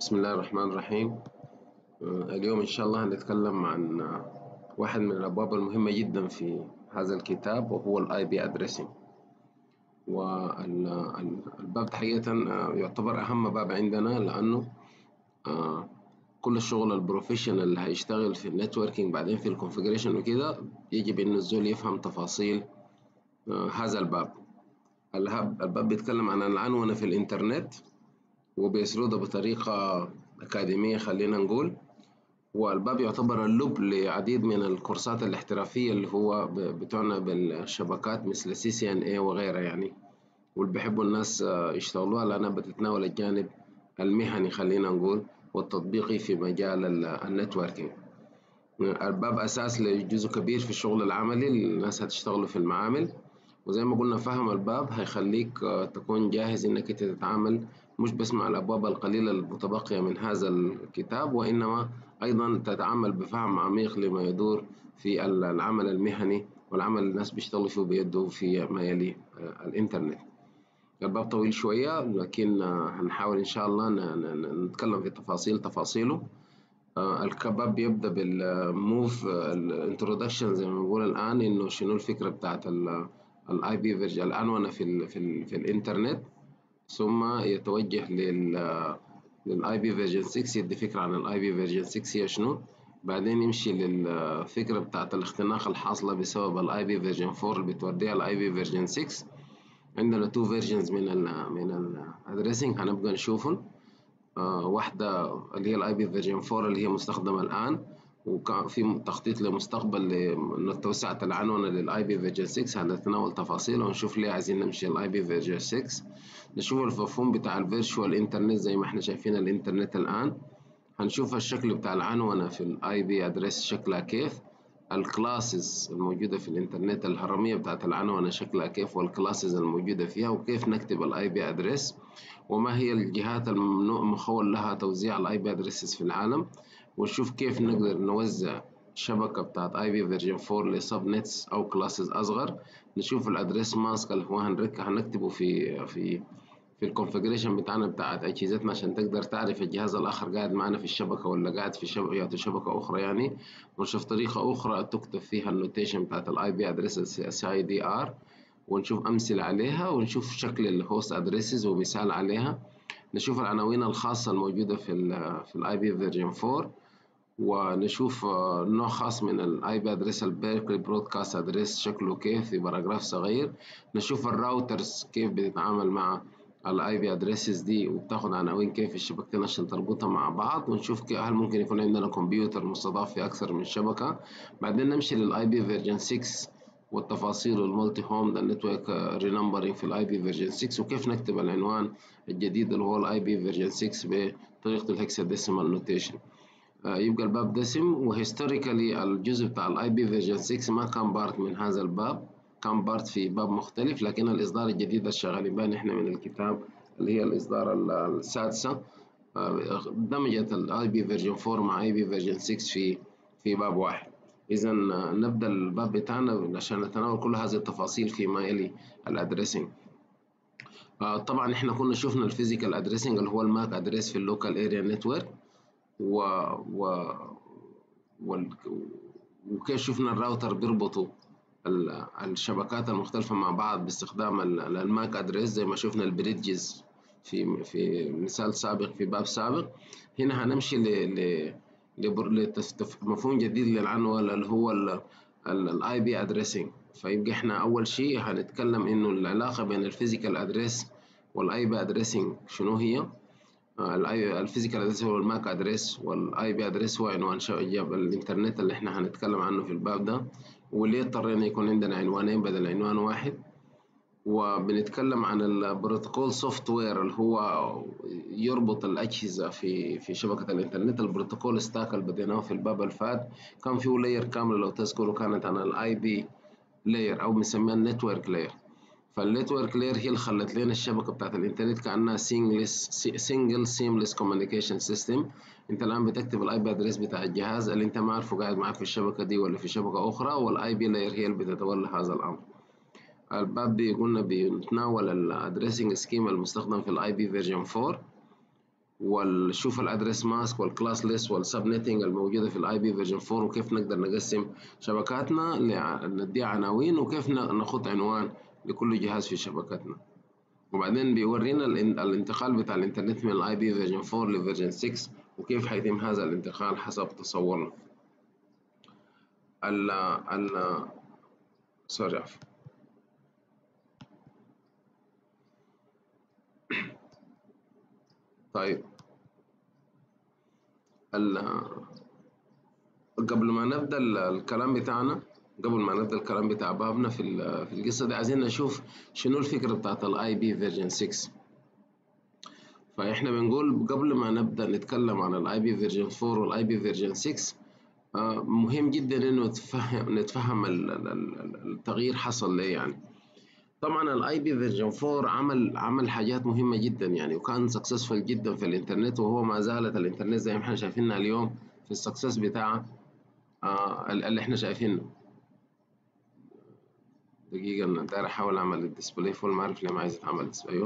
بسم الله الرحمن الرحيم آه، اليوم إن شاء الله هنتكلم عن آه، واحد من الأبواب المهمة جدا في هذا الكتاب وهو الاي بي ادريسنج والباب ده حقيقة آه، يعتبر أهم باب عندنا لأنه كل الشغل البروفيشنال اللي هيشتغل في النتوركينج بعدين في الكونفجريشن وكده يجب إنه الزول يفهم تفاصيل هذا الباب الباب بيتكلم عن العنونة في الإنترنت وبيسردها بطريقة أكاديمية خلينا نقول والباب يعتبر اللب لعديد من الكورسات الاحترافية اللي هو بتعنى بالشبكات مثل سي سي ان اي وغيرها يعني واللي بيحبوا الناس آه، يشتغلوها لأنها بتتناول الجانب المهني خلينا نقول والتطبيقي في مجال النتوركينج الباب أساس لجزء كبير في الشغل العملي الناس هتشتغلوا في المعامل وزي ما قلنا فهم الباب هيخليك آه، تكون جاهز انك انت تتعامل مش بس مع الابواب القليلة المتبقية من هذا الكتاب وانما ايضا تتعامل بفهم عميق لما يدور في العمل المهني والعمل اللي الناس بيشتغلوا فيه بيده في ما يلي آه، الانترنت الباب طويل شوية لكن آه، هنحاول ان شاء الله نتكلم في تفاصيل تفاصيله الكباب بيبدأ بالموف الانترودكشن زي ما بنقول الآن إنه شنو الفكرة بتاعت الاي بي فيرجن العنونة في ال في, ال في الانترنت ثم يتوجه لل للاي بي فيرجن 6 يدي فكرة عن الاي بي فيرجن 6 هي شنو بعدين يمشي للفكرة بتاعت الاختناق الحاصلة بسبب الاي بي فيرجن 4 اللي بتوديها الاي بي فيرجن 6 عندنا تو فيرجنز من ال من الادريسنج هنبقى نشوفهم آه واحدة اللي هي الاي بي فيرجن 4 اللي هي مستخدمة الآن وكان في تخطيط لمستقبل لتوسعة العنونة للاي بي فيرجن 6 هنتناول تفاصيل ونشوف ليه عايزين نمشي الاي بي فيرجن 6 نشوف المفهوم بتاع الفيرتشوال انترنت زي ما احنا شايفين الانترنت الان هنشوف الشكل بتاع العنونة في الاي بي ادريس شكلها كيف الكلاسز الموجودة في الانترنت الهرمية بتاعت العنونة شكلها كيف والكلاسز الموجودة فيها وكيف نكتب الاي بي ادريس وما هي الجهات الممنوع مخول لها توزيع الاي بي ادريسز في العالم ونشوف كيف نقدر نوزع شبكة بتاعت اي بي فيرجن 4 لسب نتس او كلاسز اصغر نشوف الادريس ماسك اللي هو هنكتبه في في في الكونفجريشن بتاعنا بتاعت اجهزتنا عشان تقدر تعرف الجهاز الاخر قاعد معنا في الشبكه ولا قاعد في شبكه شبكه اخرى يعني ونشوف طريقه اخرى تكتب فيها النوتيشن بتاعت الاي بي ادريس سي اي دي ار ونشوف امثله عليها ونشوف شكل الهوست ادريسز ومثال عليها نشوف العناوين الخاصه الموجوده في ال في الاي بي فيرجن 4 ونشوف آه، نوع خاص من الاي بي ادريس البيركلي برودكاست ادريس شكله كيف في باراجراف صغير نشوف الراوترز كيف بتتعامل مع الاي بي ادريسز دي وبتاخد عناوين كيف الشبكتين عشان تربطها مع بعض ونشوف هل ممكن يكون عندنا كمبيوتر مستضاف في اكثر من شبكه بعدين نمشي للاي بي فيرجن 6 والتفاصيل والمالتي هوم النتورك رينمبرنج في الاي بي فيرجن 6 وكيف نكتب العنوان الجديد اللي هو الاي بي فيرجن 6 بطريقه الهكساديسيمال نوتيشن آه، يبقى الباب دسم وهيستوريكالي الجزء بتاع الاي بي فيرجن 6 ما كان بارت من هذا الباب كان بارت في باب مختلف لكن الاصدار الجديد اللي شغالين به نحن من الكتاب اللي هي الاصدار السادسه آه، دمجت الاي بي فيرجن 4 مع اي بي فيرجن 6 في في باب واحد اذا آه، نبدا الباب بتاعنا عشان نتناول كل هذه التفاصيل فيما يلي الادريسنج طبعا احنا كنا شفنا الفيزيكال ادريسنج اللي هو الماك ادريس في اللوكال اريا نتورك و, و وكيف شفنا الراوتر بيربطوا الشبكات المختلفة مع بعض باستخدام الماك ادريس زي ما شفنا البريدجز في في مثال سابق في باب سابق هنا هنمشي ل لمفهوم جديد للعنوان اللي هو الاي بي ادريسنج فيبقى احنا اول شيء هنتكلم انه العلاقة بين الفيزيكال ادريس والاي بي ادريسنج شنو هي الاي الفيزيكال ادريس هو الماك ادريس والاي بي ادريس هو عنوان الانترنت اللي احنا هنتكلم عنه في الباب ده وليه اضطرينا يكون عندنا عنوانين بدل عنوان واحد وبنتكلم عن البروتوكول سوفت وير اللي هو يربط الاجهزه في في شبكه الانترنت البروتوكول ستاك اللي بديناه في الباب الفات كان فيه لاير كامله لو تذكروا كانت عن الاي بي لاير او بنسميها النتورك لاير فالنتورك لاير هي اللي خلت لنا الشبكه بتاعت الانترنت كانها سينجلس سنجل سيمليس كوميونيكيشن سيستم انت الان بتكتب الاي بي ادريس بتاع الجهاز اللي انت ما عارفه قاعد معاك في الشبكه دي ولا في شبكه اخرى والاي بي لاير هي اللي بتتولى هذا الامر الباب بي قلنا بيتناول الادريسنج سكيما المستخدم في الاي بي فيرجن 4 ونشوف الادرس ماسك والكلاس ليست والسب نتنج الموجوده في الاي بي فيرجن 4 وكيف نقدر نقسم شبكاتنا نديها عناوين وكيف نخط عنوان لكل جهاز في شبكتنا وبعدين بيورينا الانتقال بتاع الانترنت من الاي بي فيرجن 4 لفيرجن 6 وكيف حيتم هذا الانتقال حسب تصورنا ال ال سوري عفوا طيب قبل ما نبدا الكلام بتاعنا قبل ما نبدا الكلام بتاع بابنا في في القصه دي عايزين نشوف شنو الفكره بتاعت الاي بي فيرجن 6 فاحنا بنقول قبل ما نبدا نتكلم عن الاي بي فيرجن 4 والاي بي فيرجن 6 مهم جدا انه نتفهم نتفهم التغيير حصل ليه يعني طبعا الاي بي فيرجن 4 عمل عمل حاجات مهمه جدا يعني وكان سكسسفul جدا في الانترنت وهو ما زالت الانترنت زي ما احنا شايفينها اليوم في السكسس بتاعه آه اللي احنا شايفينه دقيقة أنا داير أحاول أعمل الديسبلاي فول ما أعرف ليه ما عايز يتعمل ديسبلاي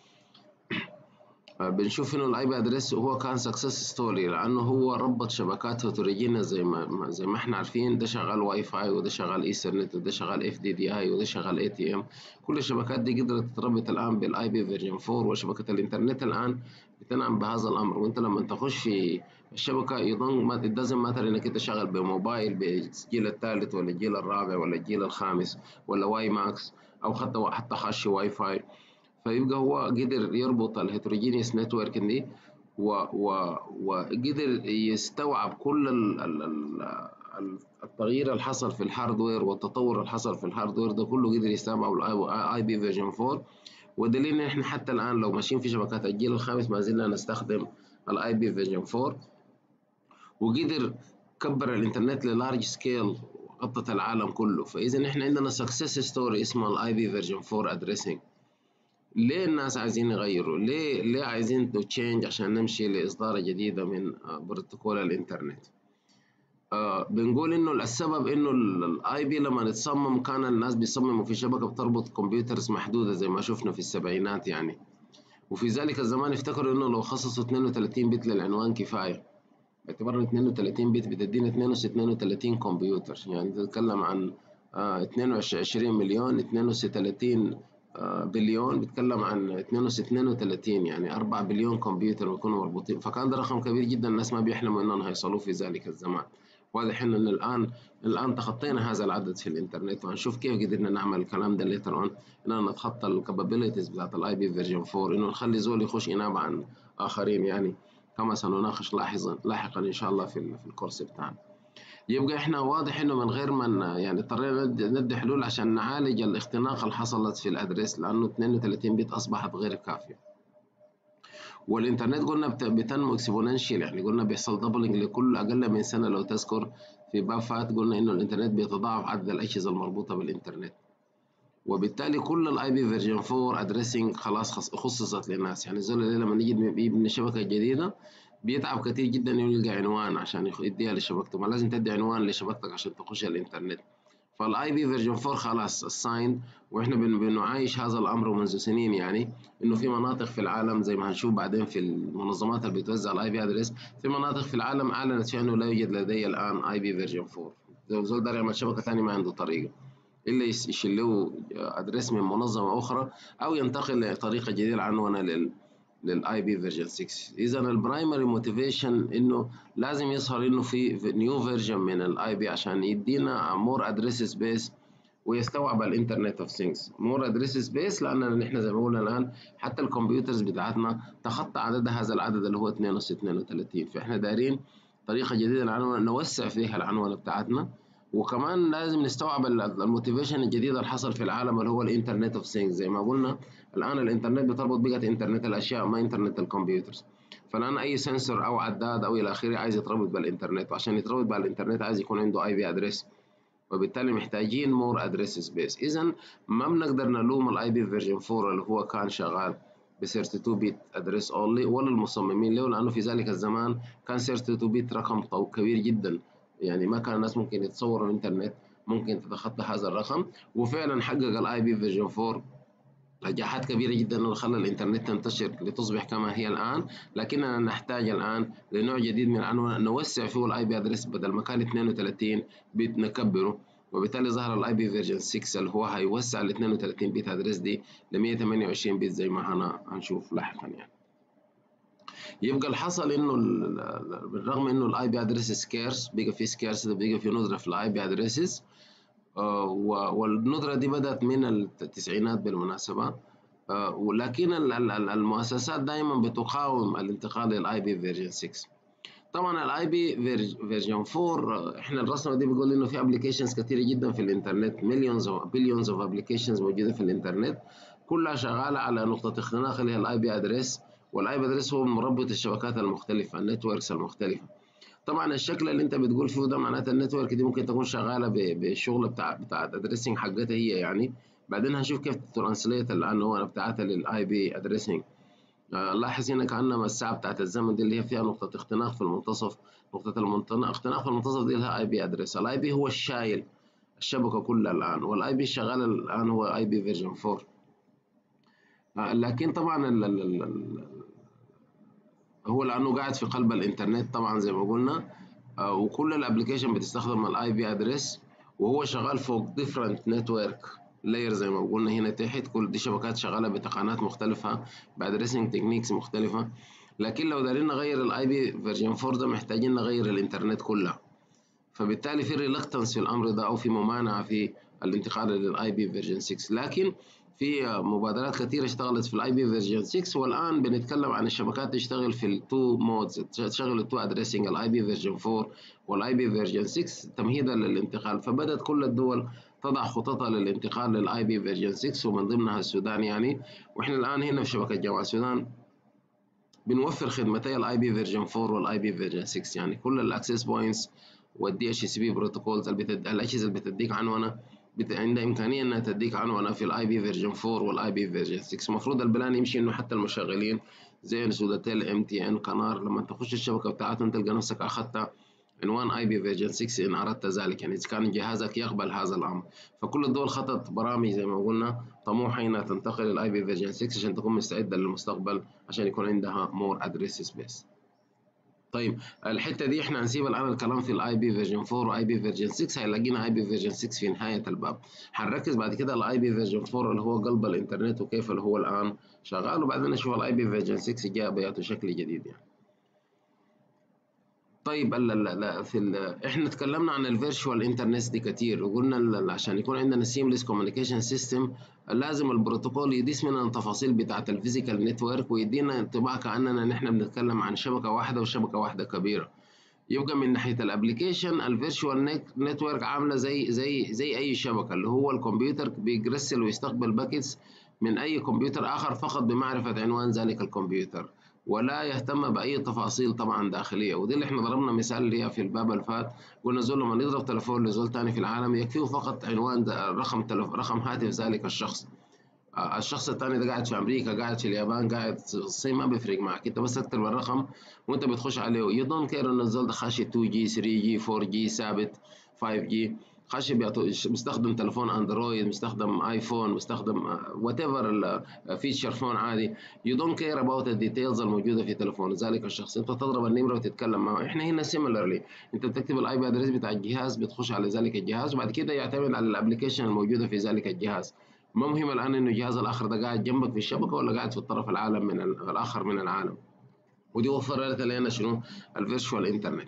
بنشوف انه الاي بي ادريس هو كان سكسس ستوري لانه هو ربط شبكات هيتروجينيوس زي ما زي ما احنا عارفين ده شغال واي فاي وده شغال ايثرنت وده شغال اف دي دي اي وده شغال اي تي ام كل الشبكات دي قدرت تتربط الان بالاي بي فيرجن 4 وشبكه الانترنت الان بتنعم بهذا الامر وانت لما تخش في الشبكه يضم ما دازنت ماتر انك انت شغال بموبايل بالجيل الثالث ولا الجيل الرابع ولا الجيل الخامس ولا واي ماكس او حتى حتى خش واي فاي فيبقى هو قدر يربط الهيتروجينيوس نتورك دي وقدر يستوعب كل ال ال ال التغيير اللي حصل في الهاردوير والتطور اللي حصل في الهاردوير ده كله قدر يستوعب الاي بي فيرجن 4 ودليل ان احنا حتى الان لو ماشيين في شبكات الجيل الخامس ما زلنا نستخدم الاي بي فيرجن 4 وقدر كبر الانترنت للارج سكيل غطت العالم كله فاذا احنا عندنا سكسس ستوري اسمها الاي بي فيرجن 4 ادريسنج ليه الناس عايزين يغيروا ليه ليه عايزين تشينج عشان نمشي لاصدار جديده من بروتوكول الانترنت آه بنقول انه السبب انه الاي بي لما نتصمم كان الناس بيصمموا في شبكه بتربط كمبيوترز محدوده زي ما شفنا في السبعينات يعني وفي ذلك الزمان افتكروا انه لو خصصوا 32 بت للعنوان كفايه باعتبار 32 بت بتدينا 32 كمبيوتر يعني تتكلم عن آه 22 مليون 32 بليون بيتكلم عن 32 يعني 4 بليون كمبيوتر بيكونوا مربوطين فكان ده رقم كبير جدا الناس ما بيحلموا انهم هيصلوه في ذلك الزمان واضح ان الان الان تخطينا هذا العدد في الانترنت وهنشوف كيف قدرنا نعمل الكلام ده ليتر اون اننا نتخطى الكابابيلتيز بتاعت الاي بي فيرجن 4 انه نخلي زول يخش ينام عن اخرين يعني كما سنناقش لاحظا لاحقا ان شاء الله في, في الكورس بتاعنا يبقى احنا واضح انه من غير ما يعني اضطرينا ندي حلول عشان نعالج الاختناق اللي حصلت في الادريس لانه 32 بت اصبحت غير كافيه والانترنت قلنا بتنمو اكسبوننشال يعني قلنا بيحصل دبلنج لكل اقل من سنه لو تذكر في باب فات قلنا انه الانترنت بيتضاعف عدد الاجهزه المربوطه بالانترنت وبالتالي كل الاي بي فيرجن 4 ادريسنج خلاص خصصت للناس يعني زول لما نيجي نبني شبكه جديده بيتعب كتير جدا يلقى عنوان عشان يديها لشبكته ما لازم تدي عنوان لشبكتك عشان تخش الانترنت فالاي بي فيرجن 4 خلاص الساين واحنا بنعايش هذا الامر منذ سنين يعني انه في مناطق في العالم زي ما هنشوف بعدين في المنظمات اللي بتوزع الاي بي ادريس في مناطق في العالم اعلنت فيها انه لا يوجد لدي الان اي بي فيرجن 4 لو زول دار يعمل شبكه ثانيه ما عنده طريقه الا يشيل له ادريس من منظمه اخرى او ينتقل لطريقه جديده العنونه لل للاي بي فيرجن 6 اذا البرايمري موتيفيشن انه لازم يظهر انه في نيو فيرجن من الاي بي عشان يدينا مور ادريس سبيس ويستوعب الانترنت اوف ثينجز مور ادريس سبيس لان نحن زي ما قلنا الان حتى الكمبيوترز بتاعتنا تخطى عدد هذا العدد اللي هو 32 فاحنا دايرين طريقه جديده العنوان نوسع فيها العنوان بتاعتنا وكمان لازم نستوعب الموتيفيشن الجديد اللي حصل في العالم اللي هو الانترنت اوف ثينجز زي ما قلنا الان الانترنت بتربط بقت انترنت الاشياء ما انترنت الكمبيوترز فالان اي سنسور او عداد او الى اخره عايز يتربط بالانترنت وعشان يتربط بالانترنت عايز يكون عنده اي بي ادريس وبالتالي محتاجين مور ادريس سبيس اذا ما بنقدر نلوم الاي بي فيرجن 4 اللي هو كان شغال ب 32 بت ادريس اونلي ولا المصممين له لانه في ذلك الزمان كان 32 بت رقم كبير جدا يعني ما كان الناس ممكن يتصوروا الانترنت ممكن تتخطى هذا الرقم وفعلا حقق الاي بي فيرجن 4 نجاحات كبيرة جدا انه خلى الانترنت تنتشر لتصبح كما هي الان لكننا نحتاج الان لنوع جديد من الانواع نوسع فيه الاي بي ادرس بدل ما كان 32 بت نكبره وبالتالي ظهر الاي بي فيرجن 6 اللي هو هيوسع ال 32 بت ادرس دي ل 128 بت زي ما هنا هنشوف لاحقا يعني يبقى الحصل انه بالرغم انه الاي بي ادرس سكيرس بقى في سكيرس بقى في ندره في الاي بي ادريسز والندره دي بدات من التسعينات بالمناسبه ولكن المؤسسات دائما بتقاوم الانتقال للاي بي فيرجن 6 طبعا الاي بي فيرجن 4 احنا الرسمه دي بيقول انه في ابلكيشنز كثيره جدا في الانترنت مليونز بليونز اوف ابلكيشنز موجوده في الانترنت كلها شغاله على نقطه اختناق اللي هي الاي بي ادريس والاي بي ادريس هو مربط الشبكات المختلفه النتوركس المختلفه طبعا الشكل اللي انت بتقول فيه ده معناته النتورك دي ممكن تكون شغاله بالشغل بتاع بتاع الادريسنج حقتها هي يعني بعدين هنشوف كيف ترانسليت العنوان بتاعتها للاي بي ادريسنج لاحظ هنا كانما الساعه بتاعت الزمن دي اللي هي فيها نقطه اختناق في المنتصف نقطه الاختناق في المنتصف دي لها اي بي ادريس الاي بي هو الشايل الشبكه كلها الان والاي بي الشغال الان هو اي بي فيرجن 4 لكن طبعا ال ال ال هو لانه قاعد في قلب الانترنت طبعا زي ما قلنا وكل الابلكيشن بتستخدم الاي بي ادريس وهو شغال فوق ديفرنت نتورك لاير زي ما قلنا هنا تحت كل دي شبكات شغاله بتقنيات مختلفه بادريسنج تكنيكس مختلفه لكن لو دارين نغير الاي بي فيرجن 4 ده محتاجين نغير الانترنت كلها فبالتالي في ريلكتنس في الامر ده او في ممانعه في الانتقال للاي بي فيرجن 6 لكن في مبادرات كثيره اشتغلت في الاي بي فيرجن 6 والان بنتكلم عن الشبكات تشتغل في التو مودز تشتغل التو ادريسنج الاي بي فيرجن 4 والاي بي فيرجن 6 تمهيدا للانتقال فبدات كل الدول تضع خططها للانتقال للاي بي فيرجن 6 ومن ضمنها السودان يعني واحنا الان هنا في شبكه جامعه السودان بنوفر خدمتي الاي بي فيرجن 4 والاي بي فيرجن 6 يعني كل الاكسس بوينتس والدي اتش سي بي بروتوكولز الاجهزه اللي بتديك عنوانه عندها امكانيه انها تديك عنوانه في الاي بي فيرجن 4 والاي بي فيرجن 6 المفروض البلان يمشي انه حتى المشغلين زي سوداتيل ام تي ان قنار لما تخش الشبكه بتاعتهم تلقى نفسك اخذت عنوان اي بي فيرجن 6 ان اردت ذلك يعني اذا كان جهازك يقبل هذا الامر فكل الدول خطط برامج زي ما قلنا طموحه انها تنتقل للاي بي فيرجن 6 عشان تكون مستعده للمستقبل عشان يكون عندها مور ادريس سبيس طيب الحته دي احنا هنسيب الان الكلام في الاي بي فيرجن 4 واي بي فيرجن 6 هيلاقينا اي بي فيرجن 6 في نهايه الباب هنركز بعد كده على الاي بي فيرجن 4 اللي هو قلب الانترنت وكيف اللي هو الان شغال وبعدين نشوف الاي بي فيرجن 6 جاء بياته شكل جديد يعني طيب لا لا لا في ال احنا تكلمنا عن الفيرتشوال انترنت دي كتير وقلنا عشان يكون عندنا سيمليس كوميونيكيشن سيستم لازم البروتوكول يديس مننا التفاصيل بتاعه الفيزيكال نتورك ويدينا انطباع كاننا نحن بنتكلم عن شبكه واحده وشبكه واحده كبيره يبقى من ناحيه الابلكيشن الفيرتشوال نتورك عامله زي زي زي اي شبكه اللي هو الكمبيوتر بيرسل ويستقبل باكيتس من اي كمبيوتر اخر فقط بمعرفه عنوان ذلك الكمبيوتر ولا يهتم باي تفاصيل طبعا داخليه ودي اللي احنا ضربنا مثال اللي هي في الباب اللي فات قلنا زول لما يضرب تليفون لزول تاني في العالم يكفيه فقط عنوان رقم تلف... رقم هاتف ذلك الشخص آه الشخص الثاني ده قاعد في امريكا قاعد في اليابان قاعد في الصين ما بيفرق معك انت بس تكتب الرقم وانت بتخش عليه يو دونت كير ان الزول ده خاشي 2 جي 3 جي 4 جي ثابت 5 جي خاشي بيستخدم تليفون اندرويد بيستخدم ايفون بيستخدم وات ايفر فيتشر فون عادي يو دونت كير اباوت الديتيلز الموجوده في تليفون ذلك الشخص انت تضرب النمره وتتكلم معه احنا هنا سيميلرلي انت بتكتب الاي بي ادريس بتاع الجهاز بتخش على ذلك الجهاز وبعد كده يعتمد على الابلكيشن الموجوده في ذلك الجهاز ما مهم الان انه الجهاز الاخر ده قاعد جنبك في الشبكه ولا قاعد في الطرف العالم من الاخر من العالم ودي وفرت لنا شنو الفيرتشوال انترنت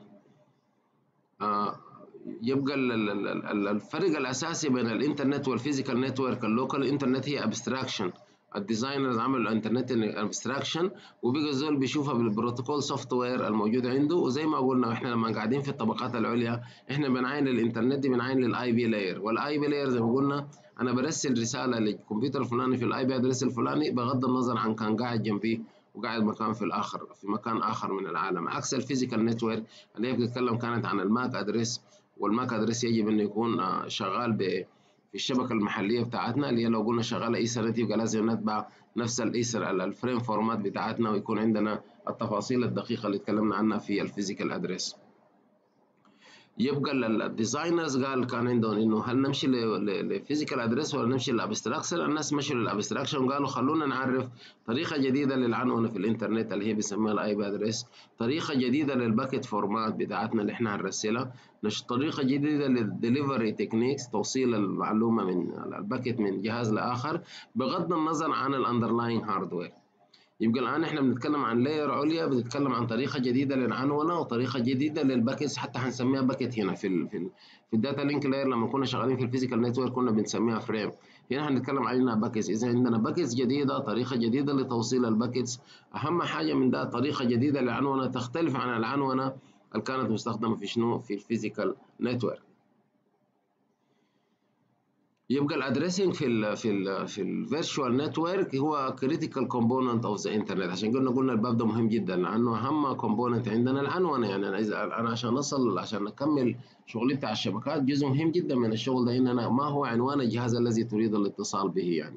آه يبقى الفرق الاساسي بين الانترنت والفيزيكال نتورك اللوكال انترنت هي ابستراكشن الديزاينرز عملوا الانترنت ابستراكشن وبقى الزول بيشوفها بالبروتوكول سوفت وير الموجود عنده وزي ما قلنا احنا لما قاعدين في الطبقات العليا احنا بنعاين للانترنت دي بنعاين للاي بي لاير والاي بي لاير زي ما قلنا انا برسل رساله للكمبيوتر الفلاني في الاي بي ادريس الفلاني بغض النظر عن كان قاعد جنبي وقاعد مكان في الاخر في مكان اخر من العالم عكس الفيزيكال نتورك اللي هي بتتكلم كانت عن الماك ادريس والماك ادريس يجب انه يكون شغال ب في الشبكه المحليه بتاعتنا اللي هي لو قلنا شغاله ايثرنت يبقى لازم نتبع نفس الايثر الفريم فورمات بتاعتنا ويكون عندنا التفاصيل الدقيقه اللي اتكلمنا عنها في الفيزيكال ادريس يبقى الديزاينرز قال كان عندهم انه هل نمشي لفيزيكال ادريس ولا نمشي للابستراكشن الناس مشوا للابستراكشن وقالوا خلونا نعرف طريقه جديده للعنونه في الانترنت اللي هي بيسموها الاي بي ادريس طريقه جديده للباكت فورمات بتاعتنا اللي احنا هنرسلها طريقه جديده للدليفري تكنيكس توصيل المعلومه من الباكت من جهاز لاخر بغض النظر عن الاندرلاين هاردوير يبقى الان احنا بنتكلم عن لاير عليا بنتكلم عن طريقه جديده للعنونه وطريقه جديده للباكيتس حتى هنسميها باكيت هنا في ال في, ال في الداتا لينك لاير لما كنا شغالين في الفيزيكال نتورك كنا بنسميها فريم هنا هنتكلم عنها باكيتس اذا عندنا باكيتس جديده طريقه جديده لتوصيل الباكيتس اهم حاجه من ده طريقه جديده للعنونه تختلف عن العنونه اللي كانت مستخدمه في شنو في الفيزيكال نتورك يبقى الادريسنج في ال في ال في الفيرتشوال نتورك هو كريتيكال كومبوننت اوف ذا انترنت عشان قلنا قلنا الباب ده مهم جدا لانه اهم كومبوننت عندنا العنونه يعني انا اذا انا عشان اصل عشان اكمل شغلي بتاع الشبكات جزء مهم جدا من الشغل ده ان انا ما هو عنوان الجهاز الذي تريد الاتصال به يعني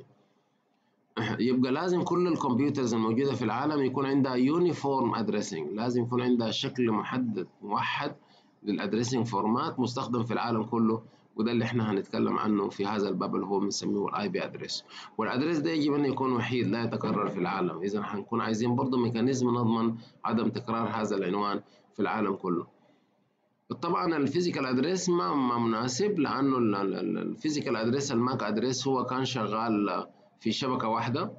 يبقى لازم كل الكمبيوترز الموجوده في العالم يكون عندها يونيفورم ادريسنج لازم يكون عندها شكل محدد موحد للادريسنج فورمات مستخدم في العالم كله وده اللي احنا هنتكلم عنه في هذا الباب اللي هو بنسميه الاي بي ادريس والادريس ده يجب ان يكون وحيد لا يتكرر في العالم اذا هنكون عايزين برضه ميكانيزم نضمن عدم تكرار هذا العنوان في العالم كله طبعا الفيزيكال ادريس ما, ما مناسب لانه الفيزيكال ادريس الماك ادريس هو كان شغال في شبكه واحده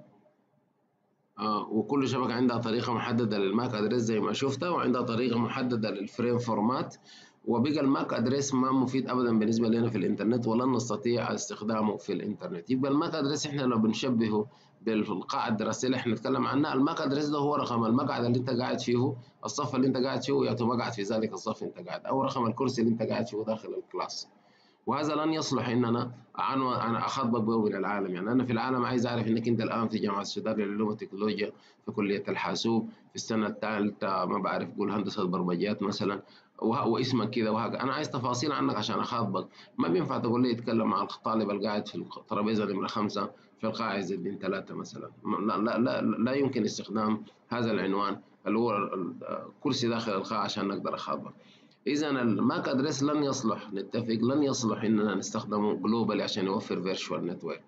آه وكل شبكه عندها طريقه محدده للماك ادريس زي ما شفتها وعندها طريقه محدده للفريم فورمات وبقى الماك ادريس ما مفيد ابدا بالنسبه لنا في الانترنت ولن نستطيع استخدامه في الانترنت يبقى الماك ادريس احنا لو بنشبهه بالقاعده الدراسيه اللي احنا نتكلم عنها الماك ادريس ده هو رقم المقعد اللي انت قاعد فيه الصف اللي انت قاعد فيه يعتبر مقعد في ذلك الصف انت قاعد او رقم الكرسي اللي انت قاعد فيه داخل الكلاس وهذا لن يصلح ان انا انا اخاطبك به من العالم يعني انا في العالم عايز اعرف انك انت الان في جامعه السودان للعلوم والتكنولوجيا في كليه الحاسوب في السنه الثالثه ما بعرف قول هندسه برمجيات مثلا واسمك كذا وهكذا انا عايز تفاصيل عنك عشان اخاطبك ما بينفع تقول لي اتكلم مع الطالب القاعد في الترابيزه نمره خمسه في القاعه عز الدين ثلاثه مثلا لا, لا لا لا يمكن استخدام هذا العنوان اللي هو الكرسي داخل القاعه عشان نقدر اخاطبك اذا الماك ادريس لن يصلح نتفق لن يصلح اننا نستخدمه جلوبالي عشان يوفر فيرتشوال نتورك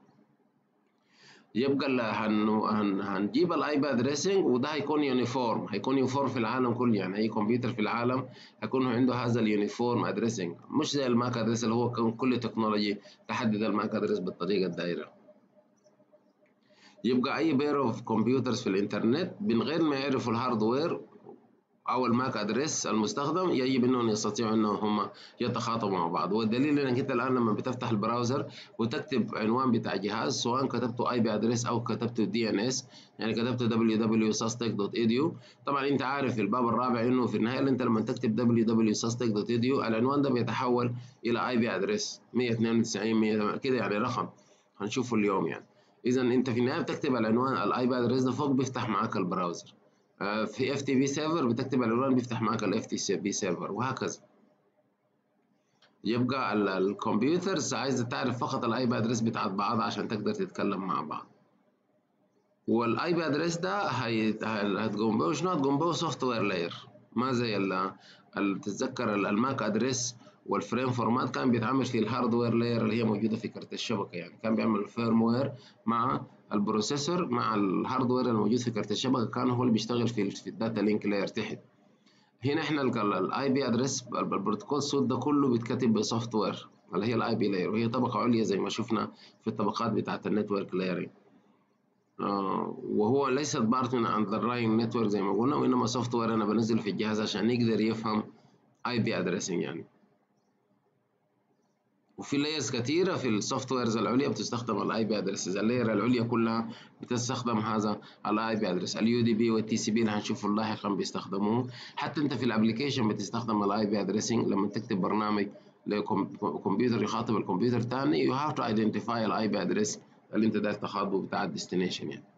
يبقى هن هن هنجيب الاي بي ادريسنج وده هيكون يونيفورم هيكون يونيفورم في العالم كله يعني اي كمبيوتر في العالم هيكون عنده هذا اليونيفورم ادريسنج مش زي الماك ادريس اللي هو كل تكنولوجي تحدد الماك ادريس بالطريقه الدائره يبقى اي بير اوف كمبيوترز في الانترنت من غير ما يعرفوا الهاردوير او الماك ادريس المستخدم يجب انهم يستطيعوا انهم هم يتخاطبوا مع بعض والدليل انك انت الان لما بتفتح البراوزر وتكتب عنوان بتاع جهاز سواء كتبته اي بي ادريس او كتبته دي ان اس يعني كتبت www.sustech.edu طبعا انت عارف في الباب الرابع انه في النهايه انت لما تكتب www.sustech.edu العنوان ده بيتحول الى اي بي ادريس 192 100 كده يعني رقم هنشوفه اليوم يعني اذا انت في النهايه بتكتب العنوان الاي بي ادريس ده فوق بيفتح معاك البراوزر في اف تي بي سيرفر بتكتب العنوان بيفتح معاك الاف تي بي سيرفر وهكذا يبقى الكمبيوترز عايزه تعرف فقط الاي بي ادريس بتاعت بعض عشان تقدر تتكلم مع بعض والاي بي ادريس ده هتقوم به شنو هتقوم به سوفت وير لاير ما زي ال تتذكر الماك ادريس والفريم فورمات كان بيتعامل في الهاردوير لاير اللي هي موجوده في كارت الشبكه يعني كان بيعمل فيرم وير مع البروسيسور مع الهاردوير الموجود في كارت الشبكه كان هو اللي بيشتغل في في الداتا لينك لاير تحت هنا احنا الاي بي ادريس البروتوكول سود ده كله بيتكتب بسوفت وير اللي هي الاي بي لاير وهي طبقه عليا زي ما شفنا في الطبقات بتاعه النتورك لايرنج آه وهو ليست بارت من اندرلاين نتورك زي ما قلنا وانما سوفت وير انا بنزل في الجهاز عشان يقدر يفهم اي بي ادريسنج يعني وفي لايرز كثيره في السوفت ويرز العليا بتستخدم الاي بي ادريسز اللاير العليا كلها بتستخدم هذا الاي بي ادريس اليو دي بي والتي سي بي اللي هنشوفه لاحقا بيستخدموه حتى انت في الابلكيشن بتستخدم الاي بي ادريسنج لما تكتب برنامج لكمبيوتر يخاطب الكمبيوتر ثاني يو هاف تو ايدنتيفاي الاي بي ادريس اللي انت داير تخاطبه بتاع الديستنيشن يعني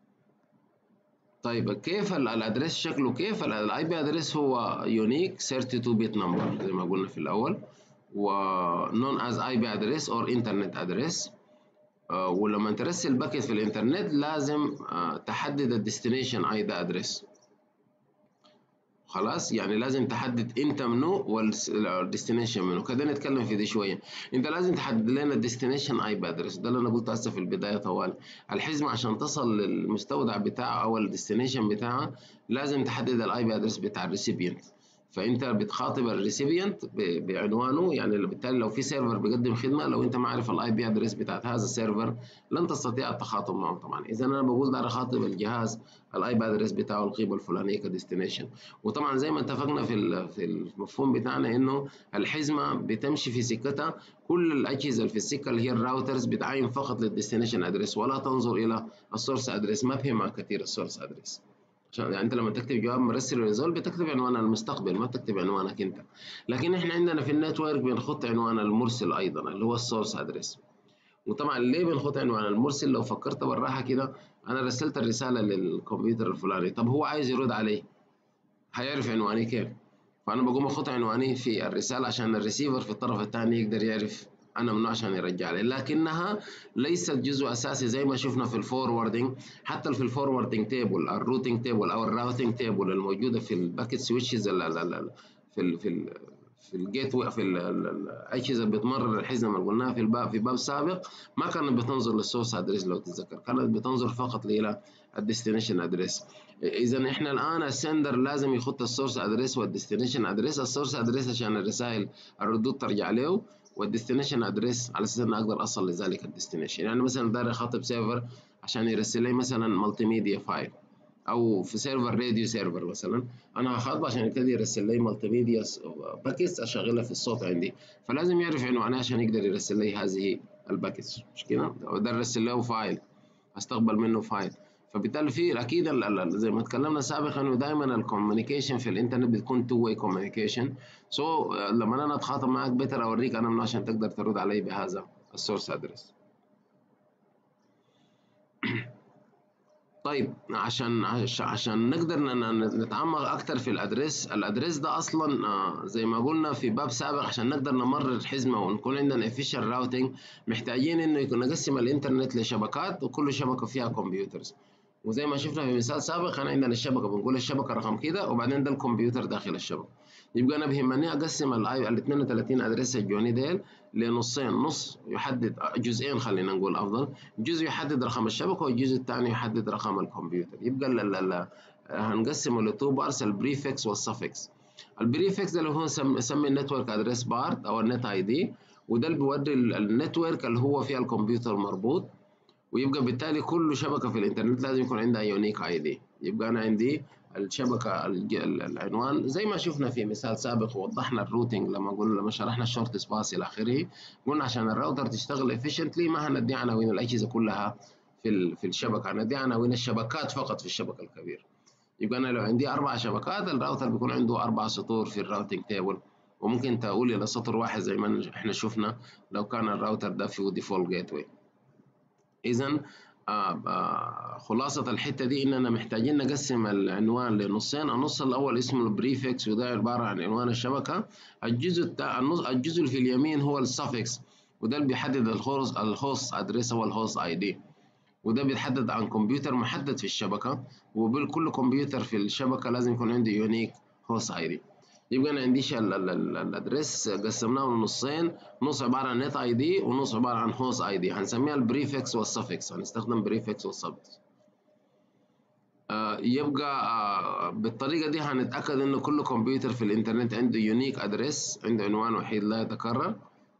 طيب كيف الادريس شكله كيف الاي بي ادريس هو يونيك 32 بت نمبر زي ما قلنا في الاول و known as IP address or internet address آه ولما ترسل باكيت في الانترنت لازم آه تحدد الديستنيشن اي بي ادريس خلاص يعني لازم تحدد انت منو والديستنيشن منو كده نتكلم في دي شويه انت لازم تحدد لنا الديستنيشن اي بي ادرس ده اللي انا قلته هسه في البدايه طوال الحزمه عشان تصل للمستودع بتاعها او الديستنيشن بتاعها لازم تحدد الاي بي ادرس بتاع الريسيبينت فانت بتخاطب الريسيبينت بعنوانه يعني بالتالي لو في سيرفر بيقدم خدمه لو انت ما عارف الاي بي ادرس بتاعت هذا السيرفر لن تستطيع التخاطب معه طبعا اذا انا بقول ده اخاطب الجهاز الاي بي ادرس بتاعه القيمه الفلانيه كديستنيشن وطبعا زي ما اتفقنا في في المفهوم بتاعنا انه الحزمه بتمشي في سكتها كل الاجهزه اللي في السكه اللي هي الراوترز بتعاين فقط للديستنيشن ادرس ولا تنظر الى السورس ادرس ما بهمها كثير السورس ادرس عشان يعني انت لما تكتب جواب مرسل ريزول بتكتب عنوان المستقبل ما تكتب عنوانك انت لكن احنا عندنا في النتورك بنخط عنوان المرسل ايضا اللي هو السورس ادرس وطبعا ليه بنخط عنوان المرسل لو فكرت بالراحه كده انا رسلت الرساله للكمبيوتر الفلاني طب هو عايز يرد علي هيعرف عنواني كيف فانا بقوم اخط عنواني في الرساله عشان الريسيفر في الطرف الثاني يقدر يعرف انا منو عشان يرجع لي لكنها ليست جزء اساسي زي ما شفنا في الفوروردنج حتى في الفوروردنج تيبل الروتنج تيبل او الراوتنج تيبل الموجوده في الباكيت سويتشز في ال في ال في الجيت في الاجهزه اللي بتمرر الحزمه اللي قلناها في الباب في باب سابق ما كانت بتنظر للسورس ادريس لو تتذكر كانت بتنظر فقط الى الديستنيشن ادريس اذا احنا الان السندر لازم يخط السورس ادريس والديستنيشن ادريس السورس ادريس عشان الرسائل الردود ترجع له والديستنيشن ادريس على اساس اني اقدر اصل لذلك الديستنيشن يعني مثلا داير اخاطب سيرفر عشان يرسل لي مثلا مالتي ميديا فايل او في سيرفر راديو سيرفر مثلا انا هخاطبه عشان يبتدي يرسل لي مالتي ميديا باكيتس اشغلها في الصوت عندي فلازم يعرف عنوانها عشان يقدر يرسل لي هذه الباكيتس مش كده ده ارسل له فايل استقبل منه فايل فبالتالي في اكيد زي ما اتكلمنا سابقا انه دائما الكوميونيكيشن في الانترنت بتكون تو واي كوميونيكيشن سو لما انا اتخاطب معك بيتر اوريك انا من عشان تقدر ترد علي بهذا السورس ادرس طيب عشان عشان نقدر نتعمق اكتر في الادريس الادريس ده اصلا زي ما قلنا في باب سابق عشان نقدر نمرر حزمه ونكون عندنا افيشال راوتنج محتاجين انه يكون نقسم الانترنت لشبكات وكل شبكه فيها كمبيوترز وزي ما شفنا في مثال سابق كان عندنا الشبكه بنقول الشبكه رقم كده وبعدين ده الكمبيوتر داخل الشبكه يبقى انا بيهمني اقسم الاي ال 32 ادريس الجوني ديل لنصين نص يحدد جزئين خلينا نقول افضل جزء يحدد رقم الشبكه والجزء الثاني يحدد رقم الكمبيوتر يبقى ل ل ل هنقسمه لتو بارس البريفكس والسفكس البريفكس ده اللي هو نسمي النتورك ادريس بارت او النت اي دي وده اللي بيودي النتورك اللي هو فيها الكمبيوتر مربوط ويبقى بالتالي كل شبكه في الانترنت لازم يكون عندها يونيك اي دي يبقى انا عندي الشبكه العنوان زي ما شفنا في مثال سابق وضحنا الروتنج لما قلنا لما شرحنا الشورت سباس الى اخره قلنا عشان الراوتر تشتغل افشنتلي ما هندي عناوين الاجهزه كلها في في الشبكه هندي عناوين الشبكات فقط في الشبكه الكبيره يبقى انا لو عندي اربع شبكات الراوتر بيكون عنده اربع سطور في الراوتنج تيبل وممكن تقول الى سطر واحد زي ما احنا شفنا لو كان الراوتر ده فيه ديفولت جيت واي اذا آه آه خلاصة الحتة دي إننا محتاجين نقسم العنوان لنصين، النص الأول اسمه البريفكس وده عبارة عن عنوان الشبكة، الجزء التا... النص الجزء اللي في اليمين هو السفكس وده اللي بيحدد الهوست الهوست ادريس هو الهوست اي دي وده بيتحدد عن كمبيوتر محدد في الشبكة وكل كمبيوتر في الشبكة لازم يكون عنده يونيك هوست اي دي يبقى انا عنديش الادريس قسمناه لنصين نص عباره عن نت اي دي ونص عباره عن هوست اي دي هنسميها البريفكس والسفكس هنستخدم بريفكس والسفكس آه يبقى آه بالطريقه دي هنتاكد ان كل كمبيوتر في الانترنت عنده يونيك ادريس عنده عنوان وحيد لا يتكرر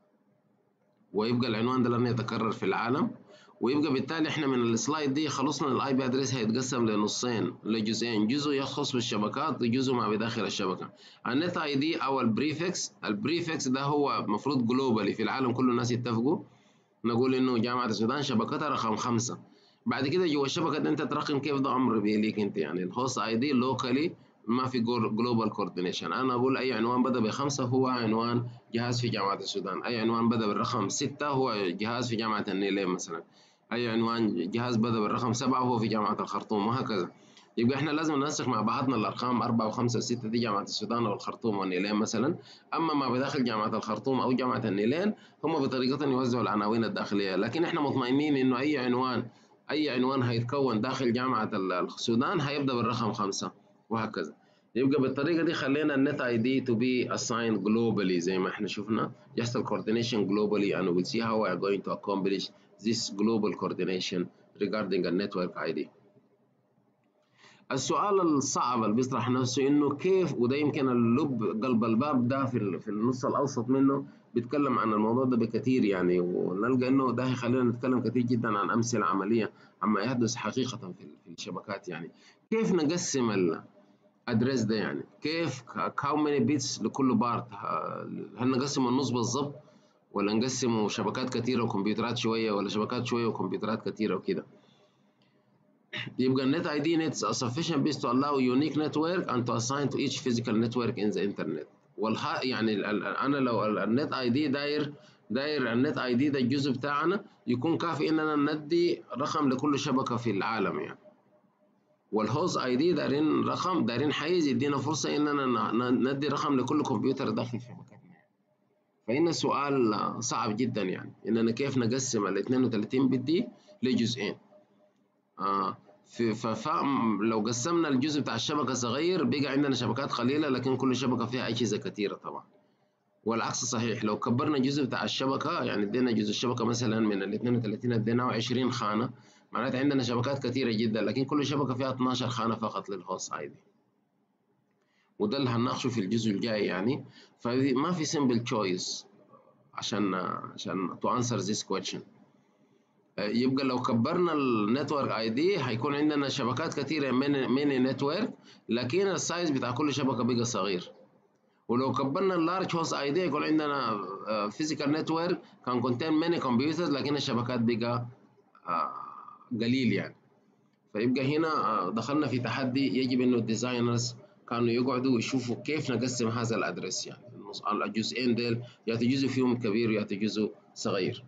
ويبقى العنوان ده لن يتكرر في العالم ويبقى بالتالي احنا من السلايد دي خلصنا الاي بي ادريس هيتقسم لنصين لجزئين جزء يخص بالشبكات وجزء ما بداخل الشبكه النت اي دي او البريفكس البريفكس ده هو المفروض جلوبالي في العالم كله الناس يتفقوا نقول انه جامعه السودان شبكتها رقم خمسة بعد كده جوا الشبكه دي انت ترقم كيف ده امر بيليك انت يعني الهوست اي دي لوكالي ما في جلوبال كوردينيشن انا اقول اي عنوان بدا بخمسه هو عنوان جهاز في جامعه السودان اي عنوان بدا بالرقم ستة هو جهاز في جامعه النيلين مثلا اي عنوان جهاز بدا بالرقم سبعة وهو في جامعه الخرطوم وهكذا يبقى احنا لازم ننسق مع بعضنا الارقام أربعة وخمسة وستة دي جامعه السودان او الخرطوم والنيلين مثلا اما ما بداخل جامعه الخرطوم او جامعه النيلين هم بطريقه يوزعوا العناوين الداخليه لكن احنا مطمئنين انه اي عنوان اي عنوان هيتكون داخل جامعه السودان هيبدا بالرقم خمسة وهكذا يبقى بالطريقه دي خلينا النت اي دي to be assigned globally زي ما احنا شفنا يحصل coordination globally and we'll see how we are going to accomplish this global coordination regarding a network ID السؤال الصعب اللي بيطرح نفسه انه كيف وده يمكن اللب قلب الباب ده في في النص الاوسط منه بيتكلم عن الموضوع ده بكثير يعني ونلقى انه ده هيخلينا نتكلم كثير جدا عن امثله عمليه عما يحدث حقيقه في في الشبكات يعني كيف نقسم الادريس ده يعني كيف هاو ماني بيتس لكل بارت هل نقسم النص بالظبط ولا نقسمه شبكات كثيره وكمبيوترات شويه ولا شبكات شويه وكمبيوترات كثيره وكده يبقى النت اي دي نتس a sufficient base to allow unique network and to assign to each physical network in the internet والها يعني انا لو النت اي دي داير داير النت اي دي ده الجزء بتاعنا يكون كافي اننا ندي رقم لكل شبكه في العالم يعني والهوست اي دي دايرين رقم دايرين حيز يدينا فرصه اننا ندي رقم لكل كمبيوتر داخل شبكتنا فإن السؤال صعب جدا يعني اننا كيف نقسم ال 32 بت دي لجزئين آه في لو قسمنا الجزء بتاع الشبكه صغير بقى عندنا شبكات قليله لكن كل شبكه فيها اجهزه كثيره طبعا والعكس صحيح لو كبرنا الجزء بتاع الشبكه يعني ادينا جزء الشبكه مثلا من ال 32 اديناه 20 خانه معناتها عندنا شبكات كثيره جدا لكن كل شبكه فيها 12 خانه فقط للهوست اي دي وده اللي هنناقشه في الجزء الجاي يعني فما في سمبل تشويس عشان عشان تو انسر ذيس كويشن يبقى لو كبرنا النتورك اي دي هيكون عندنا شبكات كثيره من ميني نتورك لكن السايز بتاع كل شبكه بقى صغير ولو كبرنا اللارج هوست اي دي يكون عندنا فيزيكال نتورك كان كونتين ماني كمبيوترز لكن الشبكات بقى قليل يعني فيبقى هنا دخلنا في تحدي يجب انه الديزاينرز كانوا يقعدوا يشوفوا كيف نقسم هذا الادرس يعني الجزئين ديل يا جزء فيهم كبير يا جزء صغير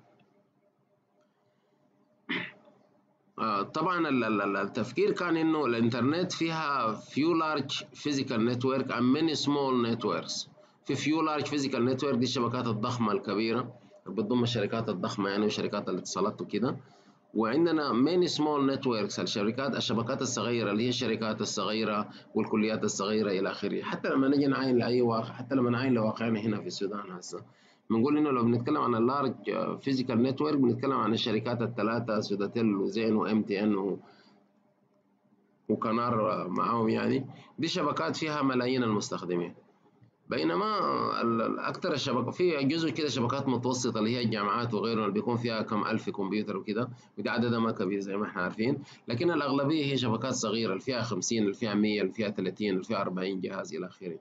طبعا التفكير كان انه الانترنت فيها few large physical network and many small networks في few large physical network دي الشبكات الضخمة الكبيرة بتضم الشركات الضخمة يعني وشركات الاتصالات وكده وعندنا many small networks الشركات الشبكات الصغيرة اللي هي الشركات الصغيرة والكليات الصغيرة إلى آخره حتى لما نجي نعاين لأي واقع حتى لما نعاين لواقعنا هنا في السودان هسه بنقول انه لو بنتكلم عن اللارج فيزيكال نتورك بنتكلم عن الشركات الثلاثه سوداتيل وزين وام تي ان و... وكنار معاهم يعني دي شبكات فيها ملايين المستخدمين بينما اكثر الشبكه في جزء كده شبكات متوسطه اللي هي الجامعات وغيرها اللي بيكون فيها كم الف كمبيوتر وكده ودي عددها ما كبير زي ما احنا عارفين لكن الاغلبيه هي شبكات صغيره اللي فيها 50 اللي فيها 100 اللي فيها 30 اللي فيها 40 جهاز الى اخره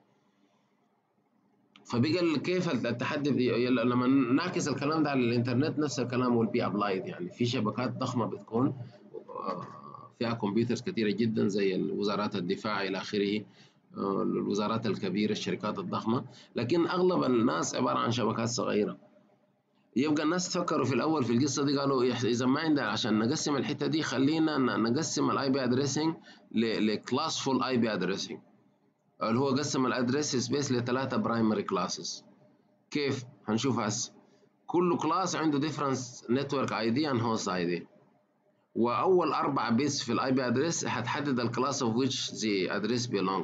فبقى كيف التحدي لما نعكس الكلام ده على الانترنت نفس الكلام will be applied يعني في شبكات ضخمه بتكون فيها كمبيوترز كثيره جدا زي وزارات الدفاع الى اخره الوزارات الكبيره الشركات الضخمه لكن اغلب الناس عباره عن شبكات صغيره يبقى الناس تفكروا في الاول في القصه دي قالوا اذا ما عندنا عشان نقسم الحته دي خلينا نقسم الاي بي ادريسنج لكلاسفول اي بي ادريسنج اللي هو قسم الادريس سبيس لثلاثة برايمري كلاسز كيف هنشوف هسه كل كلاس عنده ديفرنس نتورك اي دي اند هوست اي دي واول اربع بيتس في الاي بي ادريس هتحدد الكلاس اوف ويتش ذا ادريس بيلونج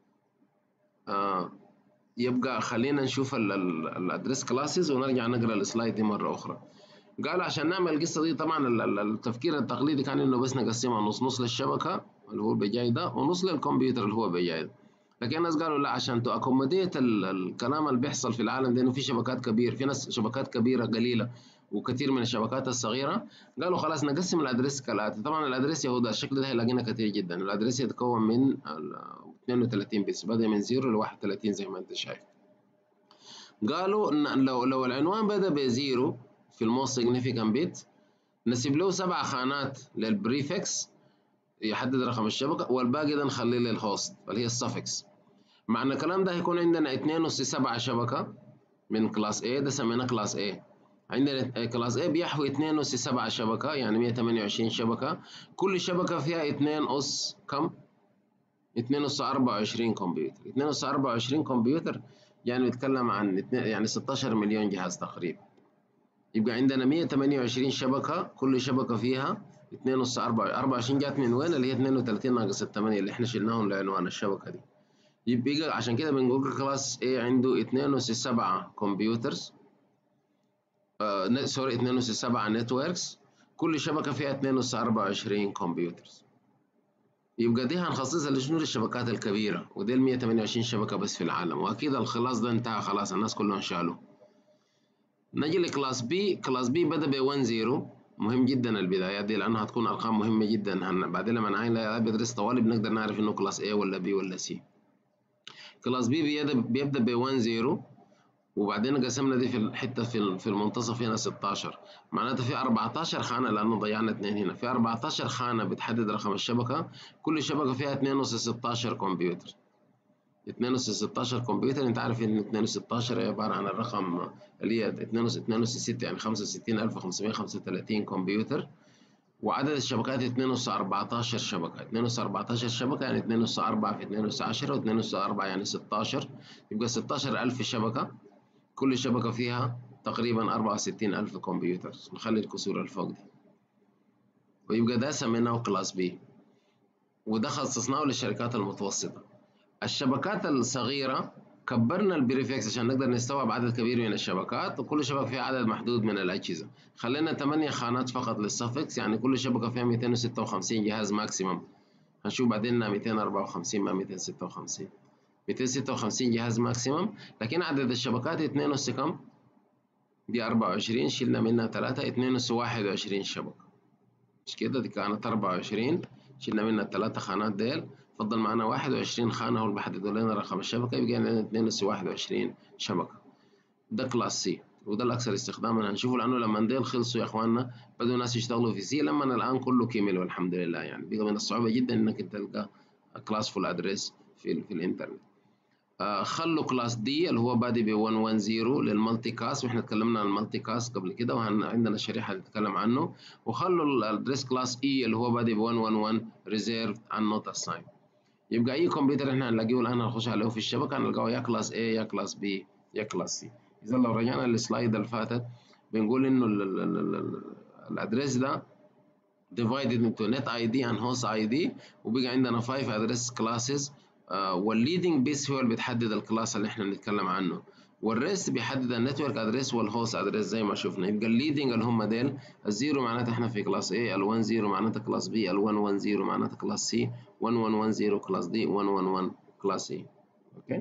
يبقى خلينا نشوف الادريس كلاسز ونرجع نقرا السلايد دي مره اخرى قال عشان نعمل القصه دي طبعا التفكير التقليدي كان انه بس نقسمها نص نص للشبكه اللي هو بجاي ده ونص للكمبيوتر اللي هو بجاي ده لكن الناس قالوا لا عشان تأكوموديت الكلام اللي بيحصل في العالم ده انه في شبكات كبير في ناس شبكات كبيره قليله وكثير من الشبكات الصغيره قالوا خلاص نقسم الادريس كالاتي طبعا الادريس يهو ده الشكل ده هيلاقينا كثير جدا الادريس يتكون من 32 بس بدا من 0 ل 31 زي ما انت شايف قالوا لو لو العنوان بدا بزيرو في الموست سيجنيفيكانت بيت نسيب له سبع خانات للبريفكس يحدد رقم الشبكة والباقي ده نخليه للهوست اللي هي السفكس معنى الكلام ده هيكون عندنا 2 أس 7 شبكة من كلاس A ده سميناه كلاس A عندنا كلاس A بيحوي 2 أس 7 شبكة يعني 128 شبكة كل شبكة فيها 2 أس كم؟ 2 أس 24 كمبيوتر 2 أس 24 كمبيوتر يعني بيتكلم عن يعني 16 مليون جهاز تقريبا يبقى عندنا 128 شبكة كل شبكة فيها 2 أس 24 24 جات من وين اللي هي 32 ناقص 8 اللي احنا شلناهم لعنوان الشبكة دي يبقى عشان كده بنقول كلاس A عنده 2 أس 7 كمبيوترز آه سوري 2 أس 7 نتوركس كل شبكة فيها 2 أس 24 كمبيوترز يبقى دي هنخصصها لشنو للشبكات الكبيرة ودي ال 128 شبكة بس في العالم وأكيد الخلاص ده انتهى خلاص الناس كلهم شالوا نجي لكلاس بي كلاس بي بدأ ب 1 0 مهم جدا البدايات دي لأنها هتكون أرقام مهمة جدا هن... بعدين لما نعين بيدرس طوالي بنقدر نعرف إنه كلاس A ولا B ولا C كلاس بي بيبدأ ب 1 0 وبعدين قسمنا دي في الحته في في المنتصف هنا 16 معناته في 14 خانه لانه ضيعنا اثنين هنا في 14 خانه بتحدد رقم الشبكه كل شبكه فيها 2 اس 16 كمبيوتر 2 اس 16 كمبيوتر انت عارف ان 2 اس 16 هي عباره عن الرقم اللي هي 2 اس 2 اس 6 يعني 65535 كمبيوتر وعدد الشبكات 2 اس 14 شبكه 2 اس 14 شبكه يعني 2 اس 4 في 2 اس 10 و2 اس 4 يعني 16 يبقى 16000 شبكه كل شبكة فيها تقريبا أربعة وستين ألف كمبيوتر نخلي الكسور الفوق دي ويبقى ده سميناه كلاس بي وده خصصناه للشركات المتوسطة الشبكات الصغيرة كبرنا البريفكس عشان نقدر نستوعب عدد كبير من الشبكات وكل شبكة فيها عدد محدود من الأجهزة خلينا 8 خانات فقط للسفكس يعني كل شبكة فيها 256 جهاز ماكسيمم هنشوف بعدين 254 مع 256 256 جهاز ماكسيمم لكن عدد الشبكات 2 اس كم؟ دي 24 شلنا منها 3 2 اس 21 شبكة مش كده دي كانت 24 شلنا منها الثلاثة خانات ديل فضل معنا 21 خانة هو اللي بحددوا لنا رقم الشبكة يبقى عندنا 2 اس 21 شبكة ده كلاس سي وده الأكثر استخداما هنشوفه لأنه لما ديل خلصوا يا إخواننا بدأوا الناس يشتغلوا في سي لما الآن كله كمل والحمد لله يعني بقى من الصعوبة جدا إنك تلقى كلاس فول أدريس في, في الإنترنت آه خلوا كلاس دي اللي هو بادي ب 110 للمالتي كاست واحنا اتكلمنا عن المالتي كاست قبل كده وعندنا شريحه نتكلم عنه وخلوا الادريس كلاس اي اللي هو بادي ب 111 ريزيرف عن نوت اساين يبقى اي كمبيوتر احنا هنلاقيه الان هنخش عليه في الشبكه هنلقاه يا كلاس A يا كلاس B يا كلاس C اذا لو رجعنا للسلايد اللي فاتت بنقول انه الادريس ده divided into net ID and host ID وبقى عندنا 5 address classes والليدنج بيس هو اللي بتحدد الكلاس اللي احنا بنتكلم عنه والريست بيحدد النتورك ادريس والهوست ادريس زي ما شفنا يبقى الليدنج اللي هم ديل الزيرو معناته احنا في كلاس A ال1 0 معناته كلاس B ال1 1 0 معناته كلاس C 1 1 1 0 كلاس D 1 1 1 كلاس A اوكي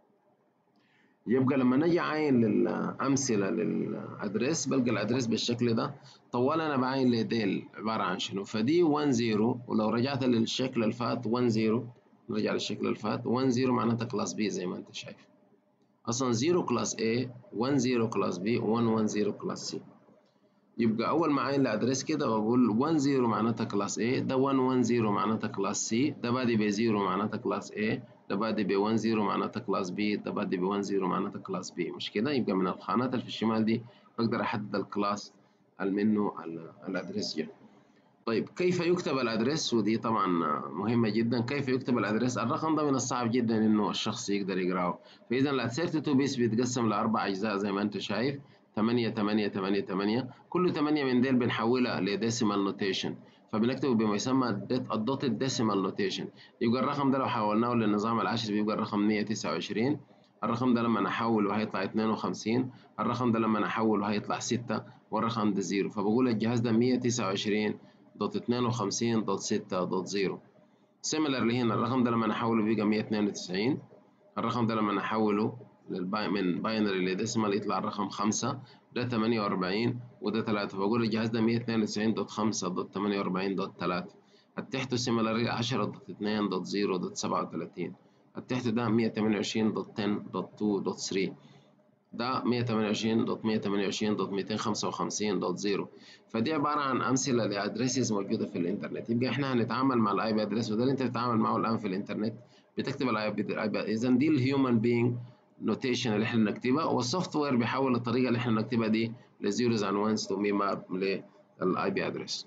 يبقى لما نجي عاين للامثله للادريس بلقى الادريس بالشكل ده طوال انا بعاين لديل عباره عن شنو فدي 1 0 ولو رجعت للشكل اللي فات 1 0 نرجع للشكل اللي فات 1 0 معناتها كلاس B زي ما انت شايف اصلا 0 كلاس A 1 0 كلاس B 1 1 0 كلاس C يبقى اول ما عين الادريس كده بقول 1 0 معناتها كلاس A ده 1 1 0 معناتها كلاس C ده بادي ب 0 معناتها كلاس A ده بادي ب 1 0 معناتها كلاس B ده بادي ب 1 0 معناتها كلاس B مش كده يبقى من الخانات اللي في الشمال دي بقدر احدد الكلاس اللي منه الادريس جه طيب كيف يكتب الادريس ودي طبعا مهمة جدا كيف يكتب الادريس الرقم ده من الصعب جدا انه الشخص يقدر يقراه فاذا ال 32 بيس بيتقسم لاربع اجزاء زي ما انت شايف 8 8 8 8 كل 8 من ديل بنحولها لديسيمال نوتيشن فبنكتبه بما يسمى الدوتد ديسيمال نوتيشن يبقى الرقم ده لو حولناه للنظام العشري بيبقى الرقم 129 الرقم ده لما نحوله هيطلع 52 الرقم ده لما نحوله هيطلع 6 والرقم ده 0 فبقول الجهاز ده 129 دوت 52 دوت 6 دوت 0 سيميلرلي هنا الرقم ده لما نحوله بيبقى 192 الرقم ده لما نحوله للباي من باينري لديسيمال يطلع الرقم 5 ده 48 وده 3 بقول الجهاز ده 192 دوت 5 دوت 48 دوت 3 التحته سيميلرلي 10 دوت 2 دوت 0 دوت 37 التحت ده 128 دوت 10 دوت 2 دوت 3 ده 128 دوت 128 دوت 255 دوت 0 فدي عبارة عن أمثلة لأدريسز موجودة في الإنترنت يبقى إحنا هنتعامل مع الأي بي أدريس وده اللي أنت بتتعامل معه الآن في الإنترنت بتكتب الأي بي إذا دي الهيومن بينج نوتيشن اللي إحنا بنكتبها والسوفت وير بيحول الطريقة اللي إحنا بنكتبها دي لزيروز أند وانز تو ميماب للأي بي أدريس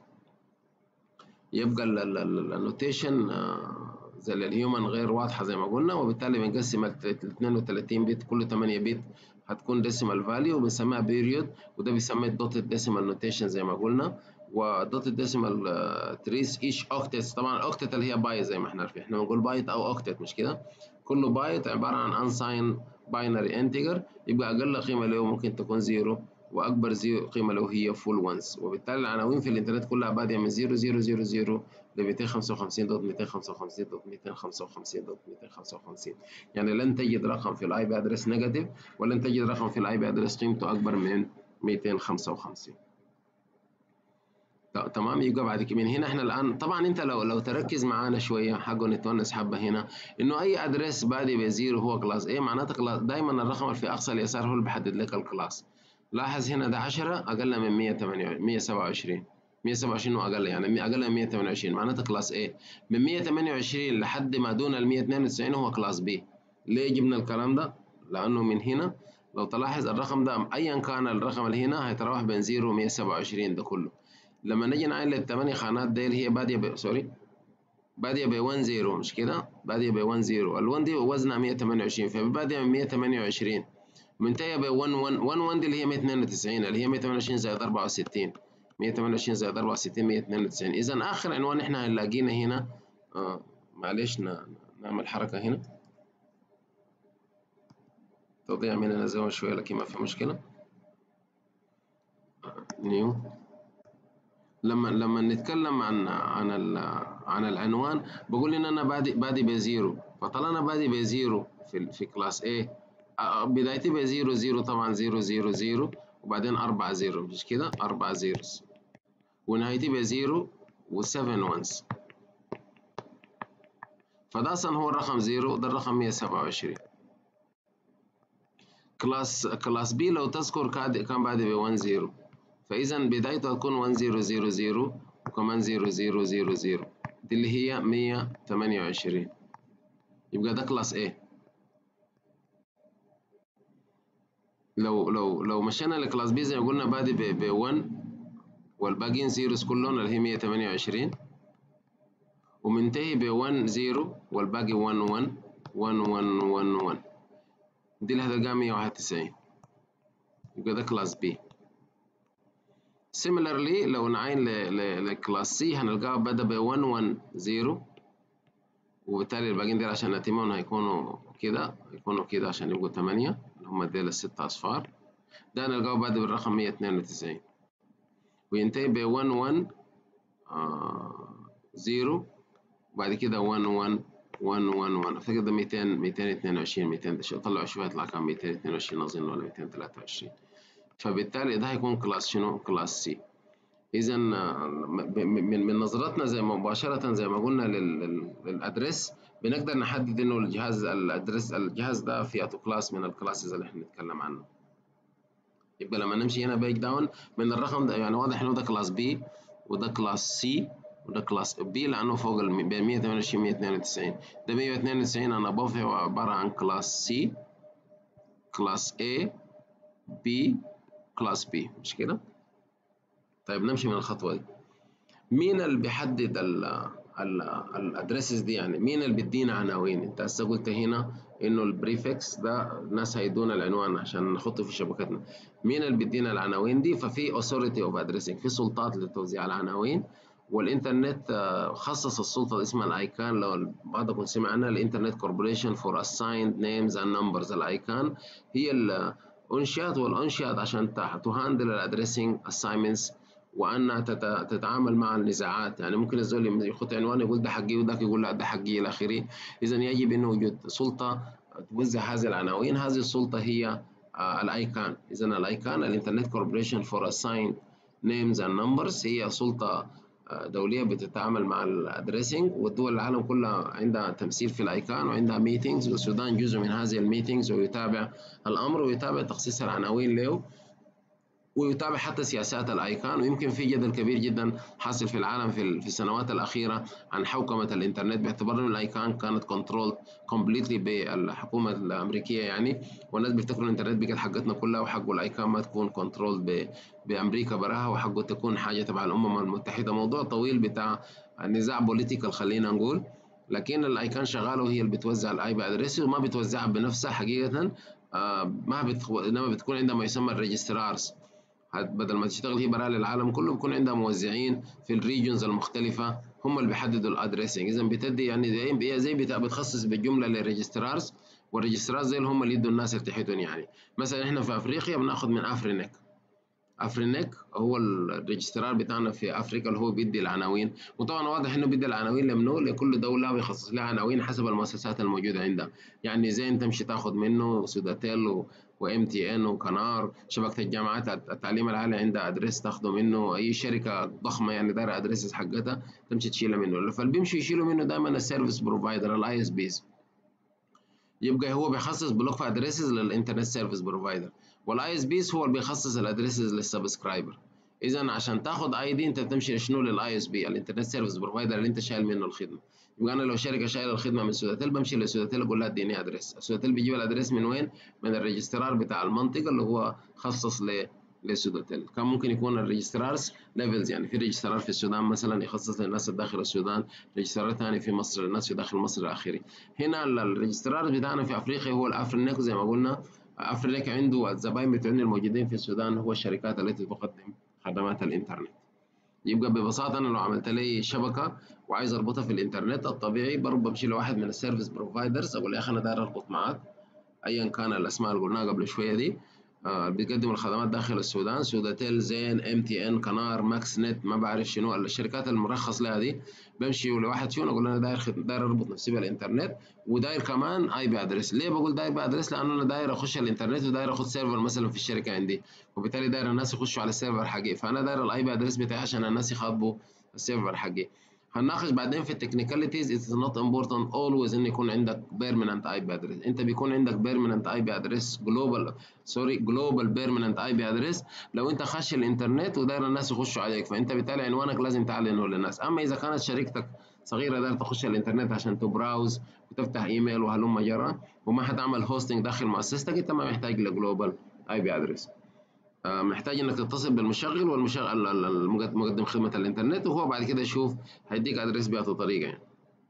يبقى النوتيشن زي الهيومن غير واضحة زي ما قلنا وبالتالي بنقسم ال 32 بت كل 8 بت هتكون ديسيمال فاليو وبنسميها بيريود وده بيسمى الدوتد ديسيمال نوتيشن زي ما قلنا ودوتد ديسيمال تريس ايش اوكتت طبعا الاوكتت اللي هي بايت زي ما احنا عارفين احنا بنقول بايت او اوكتت مش كده كل بايت عباره عن unsigned binary integer يبقى اقل قيمه له ممكن تكون زيرو واكبر زيرو قيمه له هي فول وانس وبالتالي العناوين في الانترنت كلها بادئه من 0 0 0 0 ل 255 دوت 255 دوت 255 دوت 255 يعني لن تجد رقم في الاي بي ادرس نيجاتيف ولن تجد رقم في الاي بي ادرس قيمته اكبر من 255 تمام يبقى بعد كده من هنا احنا الان طبعا انت لو لو تركز معانا شويه حقه نتونس حبه هنا انه اي ادرس بادئ بزيرو هو كلاس ايه معناته كلاس دايما الرقم اللي في اقصى اليسار هو اللي بيحدد لك الكلاس لاحظ هنا ده 10 اقل من 128 127 127 واقل يعني اقل من 128 معناته كلاس A من 128 لحد ما دون ال 192 هو كلاس B ليه جبنا الكلام ده؟ لانه من هنا لو تلاحظ الرقم ده ايا كان الرقم اللي هنا هيتراوح بين 0 و 127 ده كله لما نجي نعين للثمانية خانات ديل هي بادية ب... سوري بادية ب 1 0 مش كده؟ بادية ب 1 0 ال 1 دي وزنها 128 فبادية من 128 منتهية ب 1 1 1 1 دي اللي هي 192 اللي هي 128 زائد 64 128 زائد 64 192 إذا آخر عنوان إحنا هنلاقينا هنا آه معلش نعمل حركة هنا تضيع مننا زمن شوية لكن ما في مشكلة نيو لما لما نتكلم عن عن عن العنوان بقول ان انا بادئ بادئ بزيرو فطالما انا بادئ بزيرو في في كلاس A بدايتي بزيرو زيرو طبعا زيرو زيرو زيرو وبعدين أربعة زيرو مش كده أربعة زيروز ونهايتي بزيرو وسفن وانس فده أصلا هو الرقم زيرو ده الرقم مية سبعة وعشرين كلاس كلاس بي لو تذكر كان بادئ ب 1 0 فإذا بدايته هتكون 1 0 0 0 وكمان 0 0 0 0 دي اللي هي 128 يبقى ده كلاس A لو لو لو مشينا لكلاس بي زي ما قلنا بادئ ب 1 والباقيين زيروز كلهم اللي هي 128 ومنتهي ب 1 0 والباقي 1 1 1 1 1 1 دي اللي هتلقاها 191 يبقى ده كلاس بي similarly لو نعين لكلاس سي هنلقاها بدأ ب 1 1 0 وبالتالي الباقيين دول عشان نتمهم هيكونوا كده هيكونوا كده عشان يبقوا 8 اللي هم ديل الست أصفار ده هنلقاه بدأ بالرقم 192 وينتهي ب 1 1 0 وبعد كده 1 1 1 1 1 اعتقد ده 200 222 200 طلعوا شويه يطلع كان 222 اظن ولا 223 فبالتالي ده هيكون كلاس شنو؟ كلاس سي اذا من من نظرتنا زي ما مباشره زي ما قلنا للادرس بنقدر نحدد انه الجهاز الادرس الجهاز ده فياته كلاس من الكلاسز اللي احنا بنتكلم عنه يبقى لما نمشي هنا باك داون من الرقم ده يعني واضح انه ده كلاس بي وده كلاس سي وده كلاس بي لانه فوق ال بين 128 192 ده 192 انا بوفي هو عباره عن كلاس سي كلاس A B كلاس B مش كده؟ طيب نمشي من الخطوه دي مين اللي بيحدد الادريسز دي يعني مين اللي بيدينا عناوين انت هسه قلت هنا انه البريفكس ده الناس هيدونا العنوان عشان نحطه في شبكتنا مين اللي بيدينا العناوين دي ففي اوثوريتي اوف ادريسنج في سلطات لتوزيع العناوين والانترنت خصص السلطه دي اسمها الايكان لو بعضكم سمع عنها الانترنت كوربوريشن فور اسايند نيمز اند نمبرز الايكان هي الانشات والانشات عشان تهاندل الادريسنج اساينمنتس وانها تتعامل مع النزاعات يعني ممكن الزول يخط عنوان يقول ده حقي وذاك يقول لا ده حقي الى اخره اذا يجب انه وجود سلطه توزع هذه العناوين هذه السلطه هي الايكان اذا الايكان الانترنت كوربوريشن فور اساين نيمز اند نمبرز هي سلطه دوليه بتتعامل مع الادريسنج والدول العالم كلها عندها تمثيل في الايكان وعندها ميتينجز والسودان جزء من هذه الميتينجز ويتابع الامر ويتابع تخصيص العناوين له ويتابع حتى سياسات الايكان ويمكن في جدل كبير جدا حاصل في العالم في في السنوات الاخيره عن حوكمه الانترنت باعتبار انه الايكان كانت كنترول كومبليتلي بالحكومه الامريكيه يعني والناس بيفتكروا الانترنت بقت حقتنا كلها وحقه الايكان ما تكون كنترول بامريكا براها وحقه تكون حاجه تبع الامم المتحده موضوع طويل بتاع نزاع بوليتيكال خلينا نقول لكن الايكان شغاله وهي اللي بتوزع الاي بي ادريس وما بتوزعها بنفسها حقيقه آه ما بتخو... انما بتكون عندها ما يسمى الريجسترارز بدل ما تشتغل هي برا للعالم كله بيكون عندها موزعين في الريجنز المختلفة هم اللي بيحددوا الادريسنج اذا بتدي يعني زي زي بتخصص بالجمله للريجسترارز والريجسترارز زي اللي هم اللي يدوا الناس يرتحتهم يعني مثلا احنا في افريقيا بناخد من افرينك افرينك هو الريجسترار بتاعنا في افريقيا اللي هو بيدي العناوين وطبعا واضح انه بيدي العناوين لمنو لكل دوله بيخصص لها عناوين حسب المؤسسات الموجوده عندها يعني زي انت تمشي تاخد منه سوداتيل وام تي ان وكنار شبكه الجامعات التعليم العالي عندها ادريس تاخده منه اي شركه ضخمه يعني دايره ادريسز حقتها تمشي تشيلها منه فاللي بيمشوا يشيلوا منه دائما السيرفيس بروفايدر الاي اس بيز يبقى هو بيخصص بلوك في ادريسز للانترنت سيرفيس بروفايدر والاي اس بيز هو اللي بيخصص الادريسز للسبسكرايبر اذا عشان تاخد اي دي انت بتمشي شنو للاي اس بي الانترنت سيرفيس بروفايدر اللي انت شايل منه الخدمه يبقى انا لو شركه شايله الخدمه من سوداتيل بمشي لسوداتيل اقول لها اديني ادريس سوداتيل بيجيب الادريس من وين من الريجسترار بتاع المنطقه اللي هو خصص ل للسوداتيل كان ممكن يكون الريجسترارز ليفلز يعني في ريجسترار في السودان مثلا يخصص للناس داخل السودان ريجسترار ثاني في مصر للناس في داخل مصر الاخيري هنا الريجسترار بتاعنا في افريقيا هو الافرينيك زي ما قلنا افرينيك عنده الزباين بتوعنا الموجودين في السودان هو الشركات التي تقدم خدمات الانترنت يبقى ببساطه انا لو عملت لي شبكه وعايز اربطها في الانترنت الطبيعي برضه بمشي لواحد من السيرفيس بروفايدرز اقول يا اخي انا داير اربط معاك ايا كان الاسماء اللي قلناها قبل شويه دي آه بيقدم الخدمات داخل السودان سوداتيل زين ام تي ان كنار ماكس نت ما بعرف شنو الشركات المرخص لها دي بمشي لواحد فيهم اقول انا داير داير اربط نفسي بالانترنت وداير كمان اي بي ادريس ليه بقول داير بي ادريس لانه انا داير اخش الانترنت وداير اخد سيرفر مثلا في الشركه عندي وبالتالي داير الناس يخشوا على السيرفر حقي فانا داير الاي بي ادريس بتاعي عشان الناس يخاطبوا السيرفر حقي هنناقش بعدين في التكنيكاليتيز اتس نوت امبورتنت اولويز ان يكون عندك بيرمننت اي بي ادريس انت بيكون عندك بيرمننت اي بي ادريس جلوبال سوري جلوبال بيرمننت اي بي ادريس لو انت خش الانترنت وداير الناس يخشوا عليك فانت بالتالي عنوانك لازم تعلنه للناس اما اذا كانت شركتك صغيره داير تخش الانترنت عشان تبراوز وتفتح ايميل وهلم جرى وما حتعمل هوستنج داخل مؤسستك انت ما محتاج لجلوبال اي بي ادريس محتاج انك تتصل بالمشغل والمشغل مقدم خدمه الانترنت وهو بعد كده يشوف هيديك ادريس بأي طريقه يعني.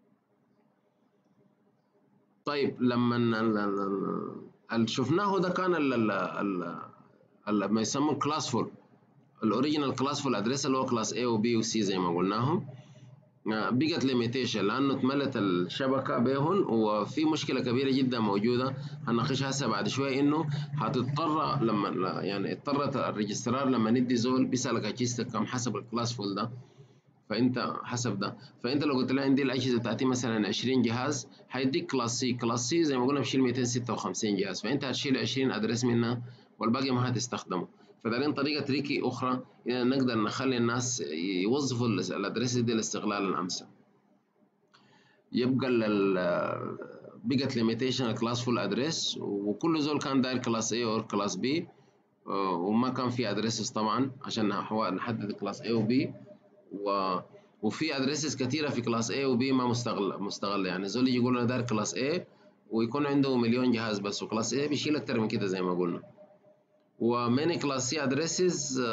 طيب لما اللي شفناه ده كان ال ال ما يسموه كلاسفول الاوريجينال كلاسفول ادريس اللي هو كلاس A و B و C زي ما قلناهم بقت ليميتيشن لانه اتملت الشبكه بيهن وفي مشكله كبيره جدا موجوده هنناقشها هسه بعد شويه انه هتضطر لما يعني اضطرت الريجسترار لما ندي زول بيسالك اجهزتك كم حسب الكلاس فول ده فانت حسب ده فانت لو قلت له عندي الاجهزه بتاعتي مثلا 20 جهاز هيديك كلاس سي كلاس سي زي ما قلنا بشيل 256 جهاز فانت هتشيل 20 ادرس منها والباقي ما هتستخدمه فدارين طريقة تريكي أخرى إن نقدر نخلي الناس يوظفوا الأدريس دي لاستغلال الأمثل يبقى بقت ليميتيشن كلاس فول ادريس وكل زول كان داير كلاس A أو كلاس B وما كان في ادريسز طبعا عشان نحدد كلاس A و B و وفي ادريسز كثيره في كلاس A و B ما مستغل مستغله يعني زول يجي يقول انا داير كلاس A ويكون عنده مليون جهاز بس وكلاس A بيشيل اكثر من كده زي ما قلنا وماني كلاس سي ادريسز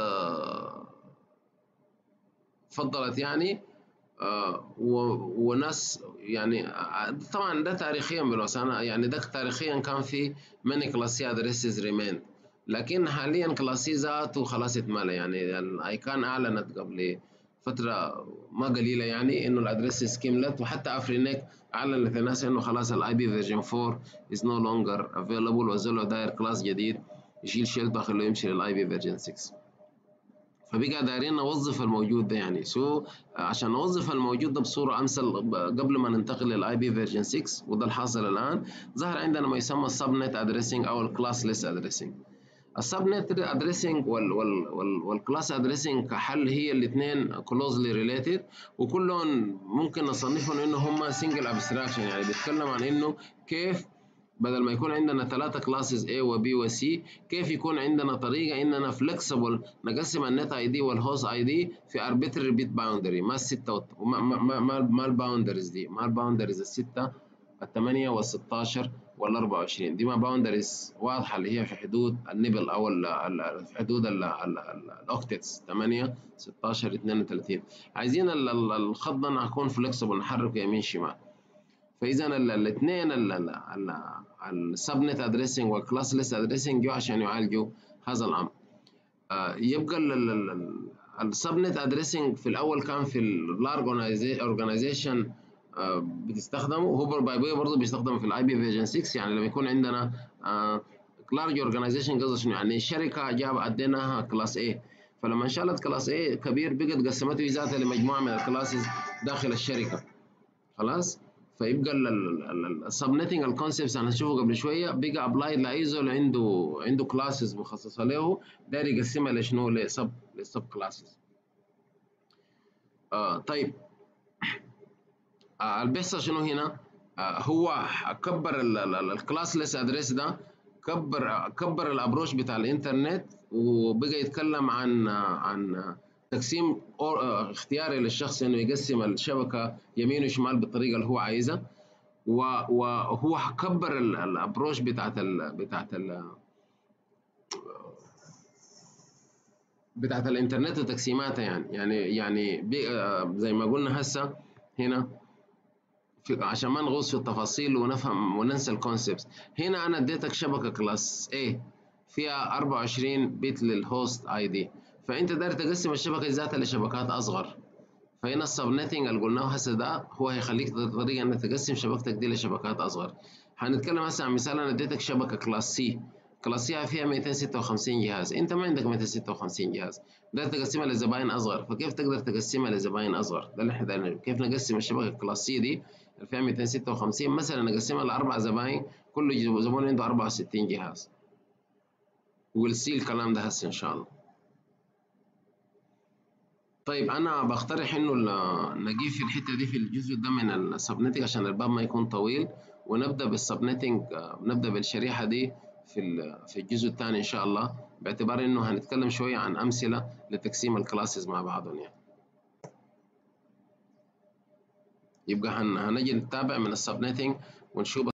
فضلت يعني وناس يعني طبعا ده تاريخيا بالوسانة يعني ده تاريخيا كان في ماني كلاس سي ادريسز ريمين لكن حاليا كلاس سي ذاته خلاص اتملى يعني الايكان اعلنت قبل فترة ما قليلة يعني انه الادريسز كملت وحتى افرينيك اعلنت للناس انه خلاص الاي بي فيرجن 4 is no longer available وزلوا داير كلاس جديد يشيل شيلته خليه يمشي للاي بي فيرجن 6 فبقى دايرين نوظف الموجود ده يعني سو عشان نوظف الموجود ده بصوره امثل قبل ما ننتقل للاي بي فيرجن 6 وده الحاصل الان ظهر عندنا ما يسمى السب نت ادريسنج او الكلاس ليس ادريسنج السب نت ادريسنج وال وال وال والكلاس ادريسنج كحل هي الاثنين كلوزلي ريليتد وكلهم ممكن نصنفهم انه هم سنجل ابستراكشن يعني بيتكلم عن انه كيف بدل ما يكون عندنا ثلاثة كلاسز A و B و C كيف يكون عندنا طريقة إننا فلكسبل نقسم النت اي دي والهوست اي دي في arbitrary bit boundary ما الستة وت... ما ما ما, ما الباوندرز دي ما الباوندرز الستة الثمانية والستاشر والأربعة وعشرين دي ما باوندرز واضحة اللي هي في حدود النبل أو ال ال في حدود الأوكتتس 8 16 32 عايزين الخط ده نكون فلكسبل نحركه يمين شمال فاذا الاثنين السبنت ادريسنج والكلاس ليست ادريسنج جو عشان يعالجوا هذا الامر يبقى السبنت ادريسنج في الاول كان في اللارج اورجانيزيشن بتستخدمه هو باي باي برضه بيستخدم في الاي بي فيجن 6 يعني لما يكون عندنا لارج اورجانيزيشن قصدي شنو يعني شركه جاب اديناها كلاس A فلما انشالت كلاس A كبير بقت قسمته ذاتها لمجموعه من الكلاسز داخل الشركه خلاص فيبقى السبنتنج الكونسبتس انا هنشوفه قبل شويه بقى ابلايد لاي زول عنده عنده كلاسز مخصصه له داير يقسمها لشنو لسب لسب كلاسز آه طيب آه اللي بيحصل شنو هنا آه هو كبر الكلاسلس ادريس ده كبر كبر الابروش بتاع الانترنت وبقى يتكلم عن عن تقسيم اختياري للشخص انه يقسم الشبكه يمين وشمال بالطريقه اللي هو عايزها وهو كبر الابروش بتاعت ال بتاعت ال بتاعت الانترنت وتقسيماتها يعني يعني يعني زي ما قلنا هسه هنا في عشان ما نغوص في التفاصيل ونفهم وننسى الكونسبتس هنا انا اديتك شبكه كلاس A فيها 24 بت للهوست اي دي فانت داير تقسم الشبكه ذاتها لشبكات اصغر فهنا السبنتنج اللي قلناه هسه ده هو هيخليك طريقه انك تقسم شبكتك دي لشبكات اصغر هنتكلم هسه عن مثال انا اديتك شبكه كلاس سي كلاس سي فيها 256 جهاز انت ما عندك 256 جهاز داير تقسمها لزباين اصغر فكيف تقدر تقسمها لزباين اصغر ده اللي احنا دايرين كيف نقسم الشبكه كلاس سي دي اللي فيها 256 مثلا نقسمها لاربع زباين كل زبون عنده 64 جهاز والسي الكلام ده هسه ان شاء الله طيب انا بقترح انه نجي في الحته دي في الجزء ده من السبنتنج عشان الباب ما يكون طويل ونبدا بالسبنتنج نبدا بالشريحه دي في في الجزء الثاني ان شاء الله باعتبار انه هنتكلم شويه عن امثله لتقسيم الكلاسز مع بعضهم يعني يبقى هنجي نتابع من السبنتنج ونشوف